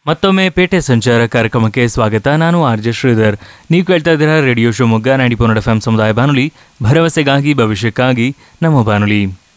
ಮತ್ತೊಮ್ಮೆ ಪೇಟೆ ಸಂಚಾರ ಕಾರ್ಯಕ್ರಮಕ್ಕೆ ಸ್ವಾಗತ ನಾನು ಆರ್ ಜೆ ಶ್ರೀಧರ್ ನೀವು ಕೇಳ್ತಾ ಇದ್ದೀರಾ radio Shivamogga ninety point F ಸಮುದಾಯ ಬಾನುಲಿ ಭರವಸೆಗಾಗಿ ಭವಿಷ್ಯಕ್ಕಾಗಿ ನಮ್ಮ ಬಾನುಲಿ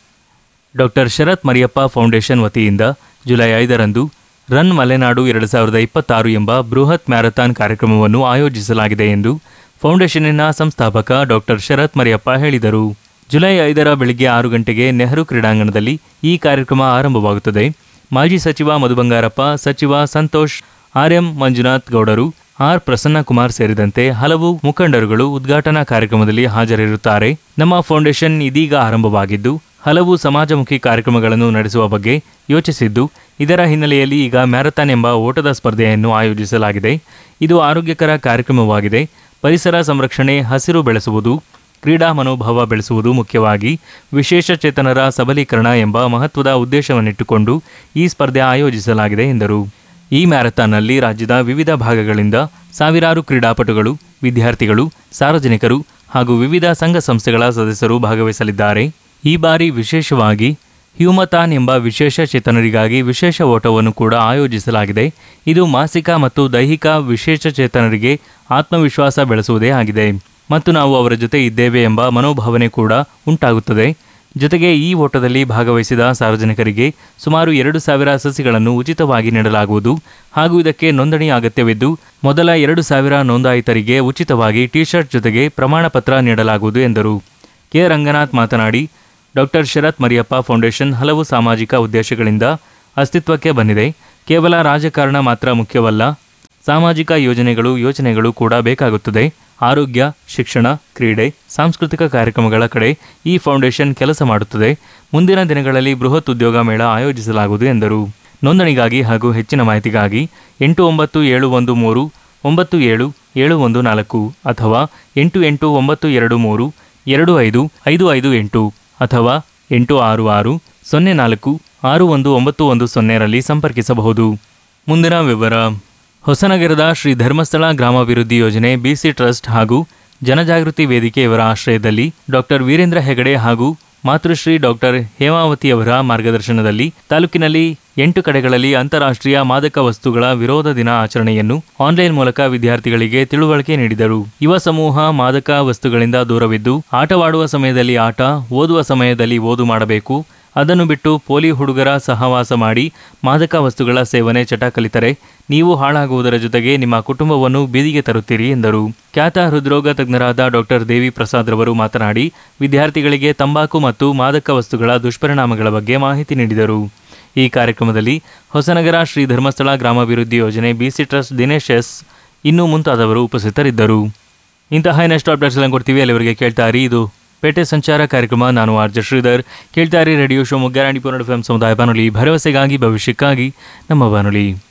ಡಾಕ್ಟರ್ ಶರತ್ ಮರಿಯಪ್ಪ ಫೌಂಡೇಶನ್ ವತಿಯಿಂದ ಜುಲೈ ಐದರಂದು ರನ್ ಮಲೆನಾಡು ಎರಡು ಸಾವಿರದ ಇಪ್ಪತ್ತಾರು ಎಂಬ ಬೃಹತ್ ಮ್ಯಾರಥಾನ್ ಕಾರ್ಯಕ್ರಮವನ್ನು ಆಯೋಜಿಸಲಾಗಿದೆ ಎಂದು ಫೌಂಡೇಶನ್ನಿನ ಸಂಸ್ಥಾಪಕ ಡಾಕ್ಟರ್ ಶರತ್ ಮರಿಯಪ್ಪ ಹೇಳಿದರು ಜುಲೈ ಐದರ ಬೆಳಿಗ್ಗೆ ಆರು ಗಂಟೆಗೆ ನೆಹರು ಕ್ರೀಡಾಂಗಣದಲ್ಲಿ ಈ ಕಾರ್ಯಕ್ರಮ ಆರಂಭವಾಗುತ್ತದೆ ಮಾಜಿ ಸಚಿವ ಮಧು ಬಂಗಾರಪ್ಪ ಸಚಿವ ಸಂತೋಷ್ ಆರ್ ಎಂ ಮಂಜುನಾಥ್ ಗೌಡರು ಆರ್ ಪ್ರಸನ್ನಕುಮಾರ್ ಸೇರಿದಂತೆ ಹಲವು ಮುಖಂಡರುಗಳು ಉದ್ಘಾಟನಾ ಕಾರ್ಯಕ್ರಮದಲ್ಲಿ ಹಾಜರಿರುತ್ತಾರೆ ನಮ್ಮ ಫೌಂಡೇಶನ್ ಇದೀಗ ಆರಂಭವಾಗಿದ್ದು ಹಲವು ಸಮಾಜಮುಖಿ ಕಾರ್ಯಕ್ರಮಗಳನ್ನು ನಡೆಸುವ ಬಗ್ಗೆ ಯೋಚಿಸಿದ್ದು ಇದರ ಹಿನ್ನೆಲೆಯಲ್ಲಿ ಈಗ ಮ್ಯಾರಥಾನ್ ಎಂಬ ಓಟದ ಸ್ಪರ್ಧೆಯನ್ನು ಆಯೋಜಿಸಲಾಗಿದೆ ಇದು ಆರೋಗ್ಯಕರ ಕಾರ್ಯಕ್ರಮವಾಗಿದೆ ಪರಿಸರ ಸಂರಕ್ಷಣೆ ಹಸಿರು ಬೆಳೆಸುವುದು ಕ್ರೀಡಾ ಮನೋಭಾವ ಬೆಳೆಸುವುದು ಮುಖ್ಯವಾಗಿ ವಿಶೇಷ ಚೇತನರ ಸಬಲೀಕರಣ ಎಂಬ ಮಹತ್ವದ ಉದ್ದೇಶವನ್ನಿಟ್ಟುಕೊಂಡು ಈ ಸ್ಪರ್ಧೆ ಆಯೋಜಿಸಲಾಗಿದೆ ಎಂದರು ಈ ಮ್ಯಾರಥಾನ್ನಲ್ಲಿ ರಾಜ್ಯದ ವಿವಿಧ ಭಾಗಗಳಿಂದ ಸಾವಿರಾರು ಕ್ರೀಡಾಪಟುಗಳು ವಿದ್ಯಾರ್ಥಿಗಳು ಸಾರ್ವಜನಿಕರು ಹಾಗೂ ವಿವಿಧ ಸಂಘ ಸಂಸ್ಥೆಗಳ ಸದಸ್ಯರು ಭಾಗವಹಿಸಲಿದ್ದಾರೆ ಈ ಬಾರಿ ವಿಶೇಷವಾಗಿ ಹ್ಯೂಮಥಾನ್ ಎಂಬ ವಿಶೇಷ ಚೇತನರಿಗಾಗಿ ವಿಶೇಷ ಓಟವನ್ನು ಕೂಡ ಆಯೋಜಿಸಲಾಗಿದೆ ಇದು ಮಾನಸಿಕ ಮತ್ತು ದೈಹಿಕ ವಿಶೇಷ ಚೇತನರಿಗೆ ಆತ್ಮವಿಶ್ವಾಸ ಬೆಳೆಸುವುದೇ ಆಗಿದೆ ಮತ್ತು ನಾವು ಅವರ ಜೊತೆ ಇದ್ದೇವೆ ಎಂಬ ಮನೋಭಾವನೆ ಕೂಡ ಉಂಟಾಗುತ್ತದೆ ಜೊತೆಗೆ ಈ ಓಟದಲ್ಲಿ ಭಾಗವಹಿಸಿದ ಸಾರ್ವಜನಿಕರಿಗೆ ಸುಮಾರು ಎರಡು ಸಾವಿರ ಸಸಿಗಳನ್ನು ಉಚಿತವಾಗಿ ನೀಡಲಾಗುವುದು ಹಾಗೂ ಇದಕ್ಕೆ ನೋಂದಣಿ ಅಗತ್ಯವಿದ್ದು ಮೊದಲ ಎರಡು ಸಾವಿರ ನೋಂದಾಯಿತರಿಗೆ ಉಚಿತವಾಗಿ ಟಿ ಶರ್ಟ್ ಜೊತೆಗೆ ಪ್ರಮಾಣ ಪತ್ರ ನೀಡಲಾಗುವುದು ಎಂದರು ಕೆ ರಂಗನಾಥ್ ಮಾತನಾಡಿ ಡಾಕ್ಟರ್ ಶರತ್ ಮರಿಯಪ್ಪ ಫೌಂಡೇಶನ್ ಹಲವು ಸಾಮಾಜಿಕ ಉದ್ದೇಶಗಳಿಂದ ಅಸ್ತಿತ್ವಕ್ಕೆ ಬಂದಿದೆ ಕೇವಲ ರಾಜಕಾರಣ ಮಾತ್ರ ಮುಖ್ಯವಲ್ಲ ಸಾಮಾಜಿಕ ಯೋಜನೆಗಳು ಯೋಚನೆಗಳು ಕೂಡ ಬೇಕಾಗುತ್ತದೆ ಆರೋಗ್ಯ ಶಿಕ್ಷಣ ಕ್ರೀಡೆ ಸಾಂಸ್ಕೃತಿಕ ಕಾರ್ಯಕ್ರಮಗಳ ಕಡೆ ಈ ಫೌಂಡೇಶನ್ ಕೆಲಸ ಮಾಡುತ್ತದೆ ಮುಂದಿನ ದಿನಗಳಲ್ಲಿ ಬೃಹತ್ ಉದ್ಯೋಗ ಮೇಳ ಆಯೋಜಿಸಲಾಗುವುದು ಎಂದರು ನೋಂದಣಿಗಾಗಿ ಹಾಗೂ ಹೆಚ್ಚಿನ ಮಾಹಿತಿಗಾಗಿ ಎಂಟು ಒಂಬತ್ತು ಏಳು ಒಂದು ಮೂರು ಒಂಬತ್ತು ಏಳು ಏಳು ಒಂದು ನಾಲ್ಕು ಅಥವಾ ಎಂಟು ಎಂಟು ಒಂಬತ್ತು ಎರಡು ಮೂರು ಎರಡು ಐದು ಐದು ಐದು ಎಂಟು ಅಥವಾ ಎಂಟು ಆರು ಆರು ಸೊನ್ನೆ ನಾಲ್ಕು ಆರು ಒಂದು ಒಂಬತ್ತು ಒಂದು ಸೊನ್ನೆರಲ್ಲಿ ಸಂಪರ್ಕಿಸಬಹುದು ಮುಂದಿನ ವಿವರ ಹೊಸನಗರದ ಶ್ರೀ ಧರ್ಮಸ್ಥಳ ಗ್ರಾಮಾಭಿವೃದ್ಧಿ ಯೋಜನೆ ಬಿಸಿ ಟ್ರಸ್ಟ್ ಹಾಗೂ ಜನಜಾಗೃತಿ ವೇದಿಕೆ ಇವರ ಆಶ್ರಯದಲ್ಲಿ ಡಾಕ್ಟರ್ ವೀರೇಂದ್ರ ಹೆಗಡೆ ಹಾಗೂ ಮಾತೃಶ್ರೀ ಡಾಕ್ಟರ್ ಹೇಮಾವತಿಯವರ ಮಾರ್ಗದರ್ಶನದಲ್ಲಿ ತಾಲೂಕಿನಲ್ಲಿ ಎಂಟು ಕಡೆಗಳಲ್ಲಿ ಅಂತಾರಾಷ್ಟ್ರೀಯ ಮಾದಕ ವಸ್ತುಗಳ ವಿರೋಧ ದಿನ ಆಚರಣೆಯನ್ನು ಆನ್ಲೈನ್ ಮೂಲಕ ವಿದ್ಯಾರ್ಥಿಗಳಿಗೆ ತಿಳುವಳಿಕೆ ನೀಡಿದರು ಯುವ ಸಮೂಹ ಮಾದಕ ವಸ್ತುಗಳಿಂದ ದೂರವಿದ್ದು ಆಟವಾಡುವ ಸಮಯದಲ್ಲಿ ಆಟ ಓದುವ ಸಮಯದಲ್ಲಿ ಓದು ಮಾಡಬೇಕು ಅದನ್ನು ಬಿಟ್ಟು ಪೋಲಿ ಹುಡುಗರ ಸಹವಾಸ ಮಾಡಿ ಮಾದಕ ವಸ್ತುಗಳ ಸೇವನೆ ಚಟ ಕಲಿತರೆ ನೀವು ಹಾಳಾಗುವುದರ ಜೊತೆಗೆ ನಿಮ್ಮ ಕುಟುಂಬವನ್ನು ಬೀದಿಗೆ ತರುತ್ತೀರಿ ಎಂದರು ಖ್ಯಾತ ಹೃದ್ರೋಗ ತಜ್ಞರಾದ ಡಾಕ್ಟರ್ ದೇವಿ ಪ್ರಸಾದ್ ರವರು ಮಾತನಾಡಿ ವಿದ್ಯಾರ್ಥಿಗಳಿಗೆ ತಂಬಾಕು ಮತ್ತು ಮಾದಕ ವಸ್ತುಗಳ ದುಷ್ಪರಿಣಾಮಗಳ ಬಗ್ಗೆ ಮಾಹಿತಿ ನೀಡಿದರು ಈ ಕಾರ್ಯಕ್ರಮದಲ್ಲಿ ಹೊಸನಗರ ಶ್ರೀ ಧರ್ಮಸ್ಥಳ ಗ್ರಾಮಾಭಿವೃದ್ಧಿ ಯೋಜನೆ ಬಿಸಿ ಟ್ರಸ್ಟ್ ದಿನೇಶ್ ಎಸ್ ಇನ್ನೂ ಮುಂತಾದವರು ಉಪಸ್ಥಿತರಿದ್ದರು ಇಂತಹ ಇನ್ನಷ್ಟು ಅಪ್ಡೇಟ್ಸ್ ಎಲ್ಲ ಕೊಡ್ತೀವಿ ಅಲ್ಲಿವರೆಗೆ ಕೇಳ್ತಾ ಇರಿ ಇದು ಪೇಟೆ ಸಂಚಾರ ಕಾರ್ಯಕ್ರಮ ನಾನು ಆರ್ ಜೆ ಶ್ರೀಧರ್ ಕೇಳ್ತಾ ಇರಿ ರೇಡಿಯೋ ಶಿವಮೊಗ್ಗ ರಾಣಿ ಪೂರ್ಣ ಎಫ್ ಸಮುದಾಯ ಬಾನುಲಿ ಭರವಸೆಗಾಗಿ ಭವಿಷ್ಯಕ್ಕಾಗಿ ನಮ್ಮ ಬಾನುಲಿ